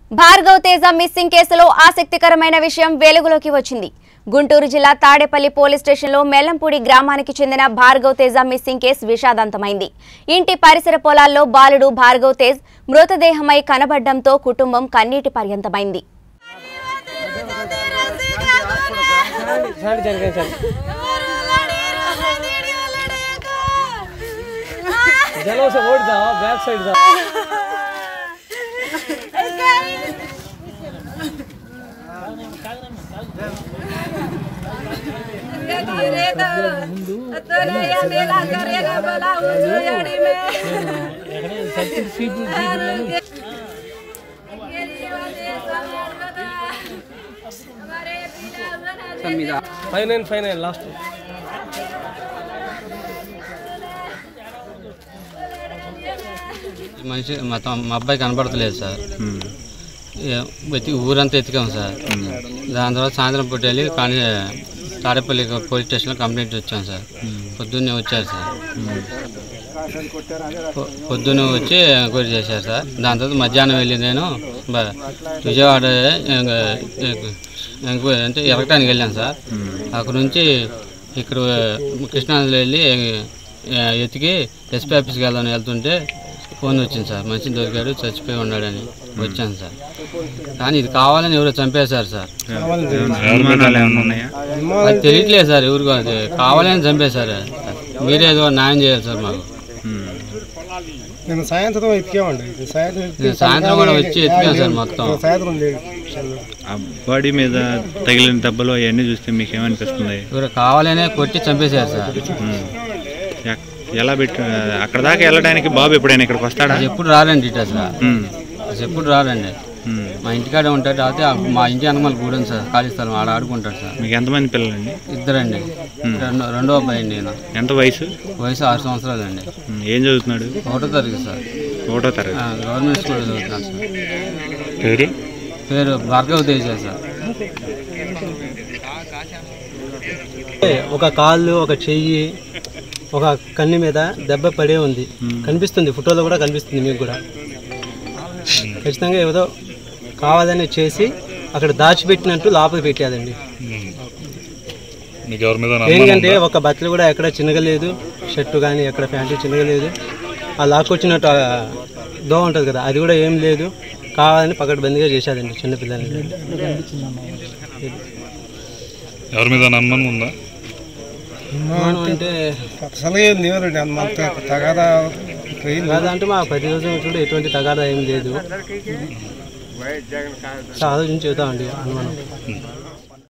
Bhargav Teja missing కేసులో ఆసక్తికరమైన విషయం వెలుగులోకి వచ్చింది గుంటూరు జిల్లా తాడేపల్లి పోలీస్ స్టేషన్లో మెల్లంపూడి గ్రామానికి చెందిన భార్గవ్ తేజ మిస్సింగ్ కేసు విషాదంతమైంది ఇంటి పరిసర పొలాల్లో బాలుడు భార్గవ్ తేజ్ మృతదేహమై కనబడ్డంతో కుటుంబం కన్నీటి పర్యంతమైంది साइड चल गए सर जलो से वोट जाओ बैक साइड जाओ फाइनल फाइनल लास्ट మనిషి మా తమ్- మా అబ్బాయి కనపడతలేదు సార్ ఏ- వెతికి ఊరంతా ఎతికాం సార్ దాని తర్వాత సాయంత్రం పూట వెళ్ళి కానీ తాడేపల్లి పోలీస్ స్టేషన్లో కంప్లైంట్ వచ్చాం సార్ పొద్దున్నే వచ్చారు సార్ పొ- పొద్దున్నే వచ్చి ఎంక్వైరీ చేశారు సార్ దాని తర్వాత మధ్యాహ్నం వెళ్ళి నేను బ- విజయవాడ ఎంగ- ఎంగ- ఎంక్వైరీ అంటే ఎరగటానికి వెళ్ళాను సార్ అక్కడ నుంచి ఇక్కడ కృష్ణానదిలో వెళ్ళి ఎ- ఎతికి ఎస్పీ ఆఫీస్కి వెళ్దామని వెళ్తుంటే ఫోన్ వచ్చింది సార్ మనిషి దొరికాడు చచ్చిపోయి ఉన్నాడని వచ్చాను సార్ కానీ ఇది కావాలని ఎవరో చంపేశారు సార్ అనుమానాలు ఏమైనా ఉన్నాయా అది తెలియట్లేదు సార్ ఎవరికో అది కావాలని చంపేశారు మీరే ఏదో న్యాయం చేయాలి సార్ మాకు నేను సాయంత్రం ఎతికామండి ఇది సాయంత్రం ఎతికి నేను సాయంత్రం కూడా వచ్చి ఎత్తుకాను సార్ మొత్తం సాయంత్రం లేదు ఆ బాడీ మీద తగిలిన దెబ్బలు అవన్నీ చూస్తే మీకు ఏమనిపిస్తుంది ఎవరు కావాలనే కొట్టి చంపేశారు సార్ ఉమ్. ఎక్- ఎలా పెట్టి అక్కడ దాకా వెళ్ళడానికి బాబు ఎప్పుడైనా ఇక్కడికి వస్తాడా అది ఎప్పుడు రారండి ఇటు అసలు ఉమ్. అసలు ఎప్పుడు రారండి ఉమ్. మా ఇంటికాడే ఉంటాడు కాకపోతే ఆ- మా ఇంటి అనుమల్ గూడెం సార్ ఖాళీ స్థలం ఆడ ఆడుకుంటాడు సార్ మీకు ఎంతమంది పిల్లలండి ఇద్దరండి రెండో రెండో అబ్బాయి అండి ఈయన ఎంత వయసు వయసు ఆరు సంవత్సరాలండి ఉమ్. ఏం చదువుతున్నాడు ఒకటో తరగతి సార్ ఒకటో తరగతి ఆ, గవర్నమెంట్ స్కూల్ చదువుతున్నాను సార్ పేరు పేరు భార్గవ్ తేజ సార్ ఒక కాళ్ళు ఒక చెయ్యి ఒక కన్ను మీద దెబ్బ పడే ఉంది కనిపిస్తుంది ఫోటోలో కూడా కనిపిస్తుంది మీకు కూడా ఖచ్చితంగా ఏదో కావాలని చేసి అక్కడ దాచిపెట్టినట్టు లోపల పెట్టాదండి మీకు ఎవరి మీద ఏంటంటే ఒక బట్టలు కూడా ఎక్కడ చిన్నగలేదు షర్టు కానీ ఎక్కడ ప్యాంటు చిన్నగలేదు ఆ లాక్కొచ్చినట్టు ఆ దో ఉంటుంది కదా అది కూడా ఏం లేదు కావాలని పకడ్బందీగా చేశాదండి చిన్నపిల్లల్ని ఎవరి మీద అనుమానం ఉందా అనుమానం అంటే అసలు ఏం లేదండి అంత తగాదా ట్రైన్ కాదంటే మా పది రోజుల నుంచి కూడా ఎటువంటి తగాదా ఏం లేదు ఆలోచించి చెబుతామండి అనుమానం